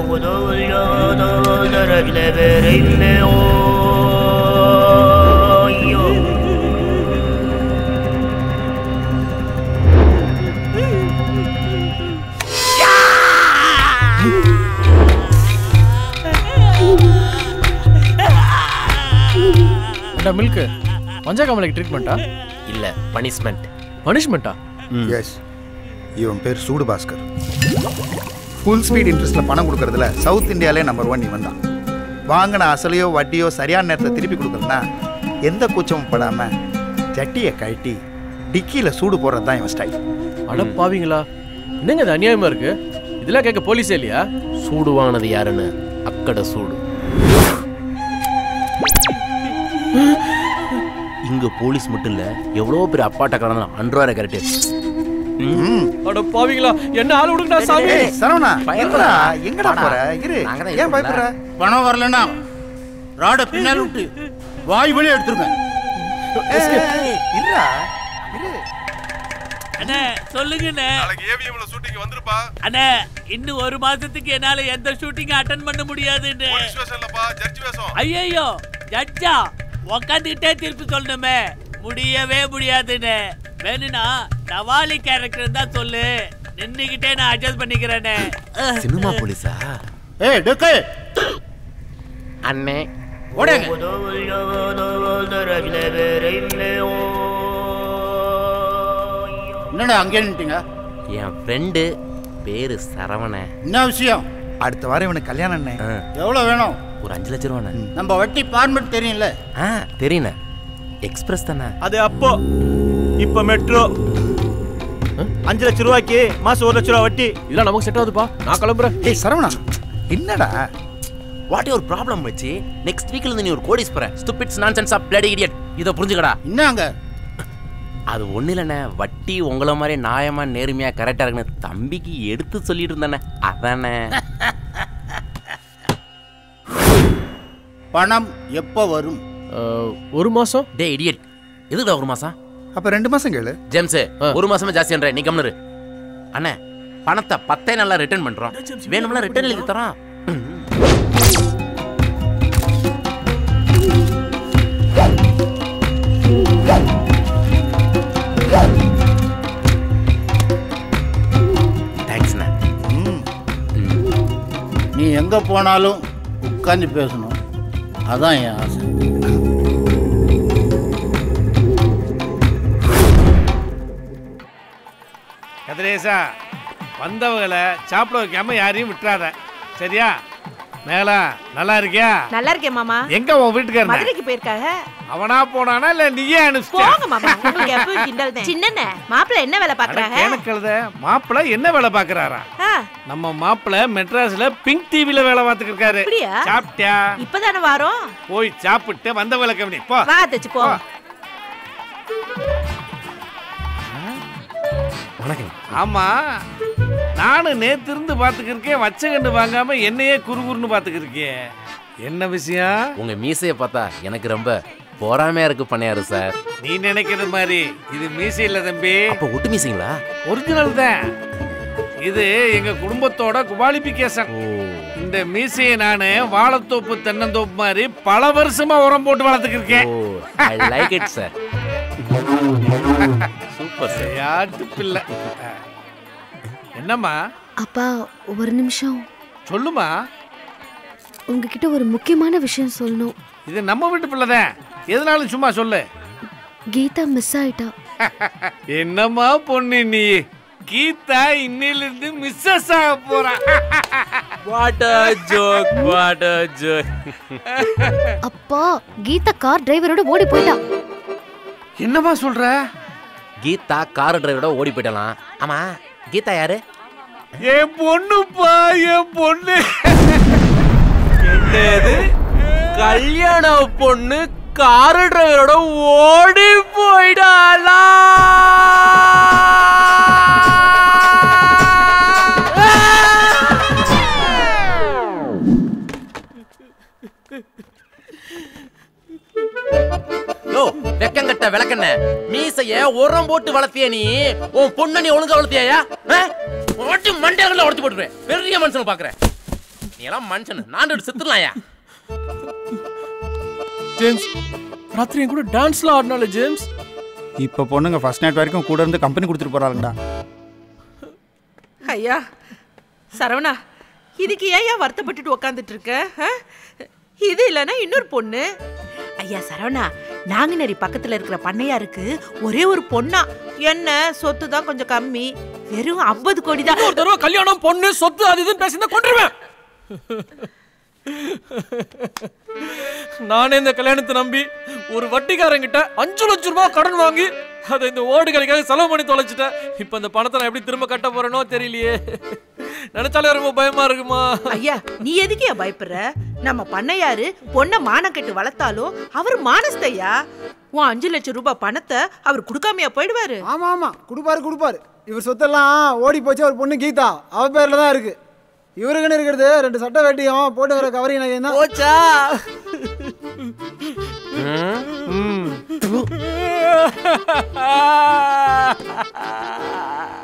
ஏண்டா மில்க்கு மஞ்சா காமலைக்கு ட்ரீட்மெண்ட்டா இல்ல பனிஷ்மெண்ட் பனிஷ்மெண்ட்டா எஸ் இவன் பேர் சூடு பாஸ்கர் ஃபுல் ஸ்பீட் இன்ட்ரெஸ்ட்ல பணம் கொடுக்கறதுல சவுத் இந்தியாலே நம்பர் ஒன் இவன் தான் வாங்கின அசலையோ வட்டியோ சரியான நேரத்தில் திருப்பி கொடுக்கறதுனா எந்த கூச்சமும் படாம ஜட்டியை கழட்டி டிக்கியில சூடு போடுறது தான் இவன் ஸ்டைல் அட பாவீங்களா என்னங்க இது அநியாயமா இருக்கு இதெல்லாம் கேட்க போலீஸே இல்லையா சூடு வாங்கினது யாருன்னு அக்கட சூடு இங்க போலீஸ் மட்டும் இல்ல எவ்வளவு பேர் அப்பாட்ட கடந்த அன்றாட கரெக்ட் அட பாவீங்களா என்ன ஆள் விடுங்கடா சாமி ஏய் சரவணா பயப்படா. இருடா, எங்கடா வாடா. போற இரு நாங்க தான் ஏன் பயப்படுற பணம் வரலன்னா ராட பின்னால் விட்டு வாய் வழி எடுத்துருங்க ஏய், ஏய், இருடா இரு அண்ணே சொல்லுங்கண்ணே நாளைக்கு ஏவிஎம்ல ஷூட்டிங் வந்திருப்பா அண்ணே இன்னும் ஒரு மாசத்துக்கு என்னால எந்த ஷூட்டிங் அட்டன் பண்ண முடியாதுன்னு போலீஸ் ஸ்டேஷன்லப்பா ஜட்ஜ் வேஷம் ஐயோ ஜட்ஜா உக்காந்துக்கிட்டே திருப்பி சொல்லணுமே முடியவே முடியாதுன்னு வேணும்னா டவாலி கேரக்டர் தான் சொல்லு நின்னுகிட்டே நான் அட்ஜஸ்ட் பண்ணிக்கிறேனே சினிமா போலீஸா ஏய் டெக்கே அண்ணே ஓடுங்க என்னடா அங்கே நின்ட்டீங்க என் ஃப்ரெண்டு பேரு சரவணன் என்ன விஷயம் அடுத்த வாரம் இவனுக்கு கல்யாணம் என்ன ஆ, எவ்வளோ வேணும் ஒரு அஞ்சு லட்ச ரூபாண்ணே நம்ம வட்டி ஃபார்மெட் தெரியும்ல ஆ தெரியுண்ணே எக்ஸ்பிரஸ் தானே அது அப்போ இப்ப மெட்ரோ அஞ்சு லட்ச ரூபாய்க்கு மாசம் ஒரு லட்ச ரூபா வட்டி இதெல்லாம் நமக்கு செட் ஆகுதுப்பா நான் கிளம்புறேன் ஏய் சரவணா என்னடா வாட் ஒரு ப்ராப்ளம் வச்சு நெக்ஸ்ட் வீக்ல இருந்து நீ ஒரு கோடிஸ் போற stupids nonsense of bloody idiot இதை புரிஞ்சுக்கடா என்னங்க அது ஒண்ணு இல்லைண்ணே வட்டி உங்கள மாதிரி நியாயமா நேர்மையா கரெக்டா இருக்குன்னு தம்பிக்கு எடுத்து சொல்லிட்டு இருந்தானே அதானே பணம் எப்போ வரும் அஹ், ஒரு மாசம் டே இடியட் எதுக்குடா ஒரு மாசம் அப்ப ரெண்டு மாசம் கேளு ஜேம்ஸ் ஆ. ஒரு மாசமே ஜாஸ்தின்ற நீ கம்னரு அண்ணே பணத்தை பத்தே நல்லா ரிட்டர்ன் பண்றோம் வேணும்னா ரிட்டர்ன் எழுதி தரோம் தேங்க்ஸ்ண்ணே ம் நீ எங்கே போனாலும் உட்காந்து பேசணும் அதான் என் ஆசை கதிரேசா வந்தவங்களை சாப்பிட வைக்காம யாரையும் விட்டுறாத சரியா மேலா நல்லா இருக்கியா நல்லா இருக்கேன் மாமா எங்க உன் வீட்டுக்காரன் மதுரைக்கு போயிருக்காங்க அவனா போனானா இல்ல நீயே அனுப்பிச்சியா போங்க மாமா உங்களுக்கு எப்பவும் கிண்டல் தான் சின்னண்ணே மாப்பிள்ள என்ன வேலை பாக்குறாங்க கேனக்கழுத மாப்பிள்ள என்ன வேலை பாக்குறாரா ஆ, நம்ம மாப்பிள்ள மெட்ராஸ்ல பிங்க் டிவில வேலை பார்த்துட்டு இருக்காரு அப்படியா? சாப்பிட்டியா இப்பதானே வாரோம் போய் சாப்பிட்டு வந்தவங்களை கவனி போ வா தச்சு போ வணக்கம் ஆமா நானும் நேத்து இருந்து பாத்துக்கிருக்கேன் வச்ச கண்டு வாங்காம என்னையே குறுகுறுன்னு பாத்துக்கிருக்கேன் என்ன விஷயம் உங்க மீசையை பார்த்தா எனக்கு ரொம்ப பொறாமையா இருக்கு பண்ணையாரு சார் நீ நினைக்கிற மாதிரி இது மீசை இல்ல தம்பி அப்ப ஒட்டு மீசிங்களா ஒரிஜினல் தான் இது எங்க குடும்பத்தோட குவாலிபிகேஷன் ஓ இந்த மீசையை நானு வாழைத்தோப்பு தென்னந்தோப்பு மாதிரி பல வருஷமா உரம் போட்டு வளர்த்துக்கிருக்கேன் oh I like it sir super sir யாட்டு பிள்ளை என்னம்மா அப்பா ஒரு நிமிஷம் சொல்லுமா உங்ககிட்ட ஒரு முக்கியமான விஷயம் சொல்லணும் இது நம்ம வீட்டு பிள்ளை தான் எதனாலும் சும்மா சொல்லு கீதா மிஸ் ஆயிட்டா என்னம்மா பொண்ணு நீ கீதா இன்னிலிருந்து மிஸ்ஸஸ் ஆக போறா what a joke what a joke அப்பா கீதா கார் டிரைவரோட ஓடி போயிட்டா என்னம்மா சொல்ற கீதா கார் டிரைவரோட ஓடி போயிடலாம் ஆமா கீதா யாரு என் பொண்ணுப்பா என் பொண்ணு என்னது கல்யாண பொண்ணு கார் டிரைவரோட ஓடி போயிடாளா ஓ வெக்கங்கட்ட விளக்கண்ண மீசைய உரம் போட்டு வளர்த்திய நீ உன் பொண்ண நீ ஒழுங்கா வளர்த்தியா ஓட்டி மண்டைகளை உடச்சு போட்டுருவேன் பெரிய மனுஷனை பாக்குறேன் நீ எல்லாம் மனுஷன் நான் செத்துலாயா ஜேம்ஸ் ராத்திரி என் கூட டான்ஸ்லாம் ஆடினால ஜேம்ஸ் இப்போ பொண்ணுங்க ஃபர்ஸ்ட் நைட் வரைக்கும் கூட இருந்து கம்பெனி கொடுத்துட்டு போறாங்கடா ஐயா சரவணா இதுக்கு ஏன் ஏன் வருத்தப்பட்டுட்டு உக்காந்துட்டு இருக்க ஆ? இது இல்லைன்னா இன்னொரு பொண்ணு ஐயா சரவணா நாங்குநேரி பக்கத்துல இருக்கிற பண்ணையாருக்கு ஒரே ஒரு பொண்ணா என்ன சொத்து தான் கொஞ்சம் கம்மி வெறும் ஐம்பது கோடி தான் ஒரு தடவை கல்யாணம் பொண்ணு சொத்து அது இதுன்னு பேசியிருந்தா கொண்டுருவேன் நானே இந்த கல்யாணத்தை நம்பி ஒரு வட்டிக்காரங்கிட்ட அஞ்சு லட்சம் ரூபாய் கடன் வாங்கி அதை இந்த ஓடு கடைக்காக செலவு பண்ணி தொலைச்சிட்டேன் இப்போ இந்த பணத்தை நான் எப்படி திரும்ப கட்ட போறேனோ தெரியலையே நினைச்சாலே ரொம்ப பயமா இருக்குமா ஐயா நீ எதுக்கு ஏன் பயப்படுற நம்ம பண்ணையாரு பொண்ணை மானம் கட்டு வளர்த்தாலும் அவர் மானஸ்தையா உன் அஞ்சு லட்சம் ரூபாய் பணத்தை அவர் கொடுக்காமையா போயிடுவாரு ஆமா ஆமா கொடுப்பாரு கொடுப்பாரு இவர் சொத்தெல்லாம் ஓடி போச்சு ஒரு பொண்ணு கீதா அவ பேர்ல தான் இருக்கு இவருக்குன்னு இருக்கிறது ரெண்டு சட்டை வேட்டியும் போட்டு வர கவரிங் நகையும் தான் போச்சா ம்.